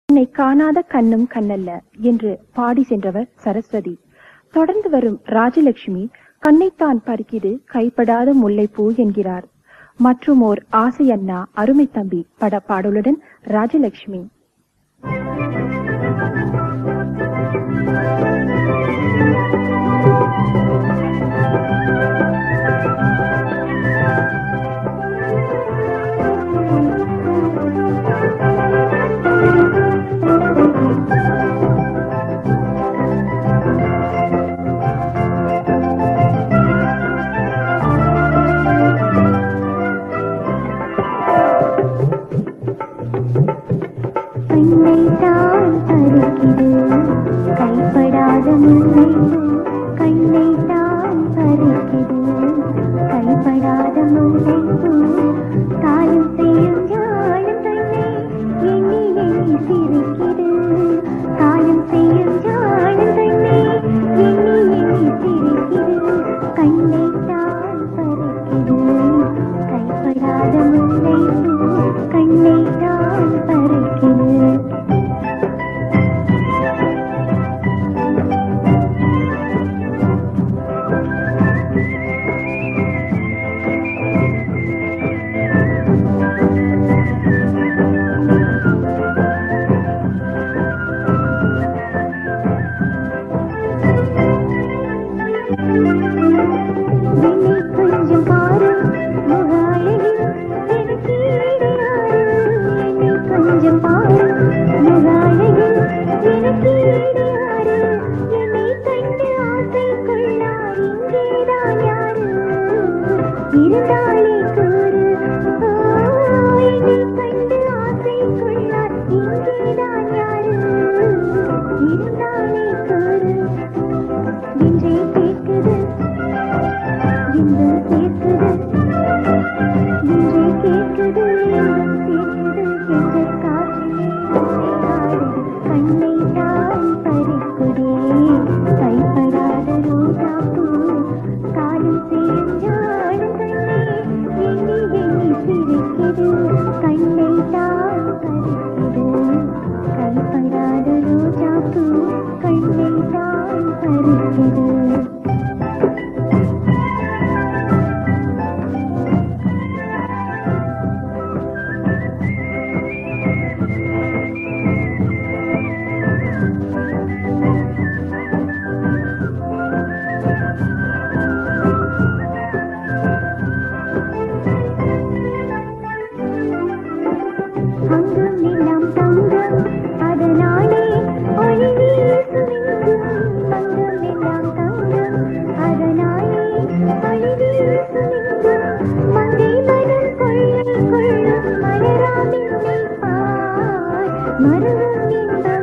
என்னை காணாத கண்ணும் கண்ணல்ல என்று பாடி சென்றவர் சரஸ்வதி தொடர்ந்து வரும் ராஜலட்சுமி கண்ணைத்தான் பறிக்கிது கைப்படாத முல்லைப்பூ என்கிறார் மற்றும் ஓர் ஆசை அண்ணா அருமை தம்பி பட பாடலுடன் ராஜலட்சுமி கண்ணைத்தான் பறிக்குது கைப்படாத முல்லைப்பூ கண்ணைத்தான் பறிக்குது கைப்படாத முல்லைப்பூ காலம் செய்யும் ஜாலம் தன்னை எண்ணி எண்ணி சிரிக்குது காலம் செய்யும் ஜாலம் தன்னை எண்ணி எண்ணி சிரிக்குது கண்ணைத்தான் பறிக்குது கைப்படாத முல்லைப்பூ கண்ணைத்தான் பறிக்குது என்னை கொஞ்சம் பாரு முகாயகி எனக்கு ஈடுறாரு என்னை கொஞ்சம் பாரு முகாயகி எனக்கு ஈடுறாரு என்னை கண்டு ஆசை கொள்ளார் இங்கேதான் யாரு இருந்தாலே கூறு ஓ, என்னை கண்டு ஆசை கொள்ளார் இங்கேதான் யாரு இருந்தாலே கூறு என்றே கேட்குது இந்த சேர்க்குது இன்றே கேட்குது எங்கும் சேர்க்குது என்ற காற்றிலே ஆடுது கண்ணை தான் பறிக்குதே கைப்படாத ரோஜாப்பூ காலம் செய்யும் ஜாடும் கண்ணே எண்ணி எண்ணி சிரிக்குது கண்ணை தான் பறிக்குது கைப்படாத ரோஜாப்பூ கண்ணை தான் பறிக்குது அங்கும் எல்லாம் தங்கம் அதனாலே ஒளி வீசுமெங்கும் அங்கும் எல்லாம் தங்கம் அதனாலே ஒளி வீசுமெங்கும் மங்கை மனம் கொள்ளை கொள்ளும் மலராமின்னை பார் மருவும் என்ப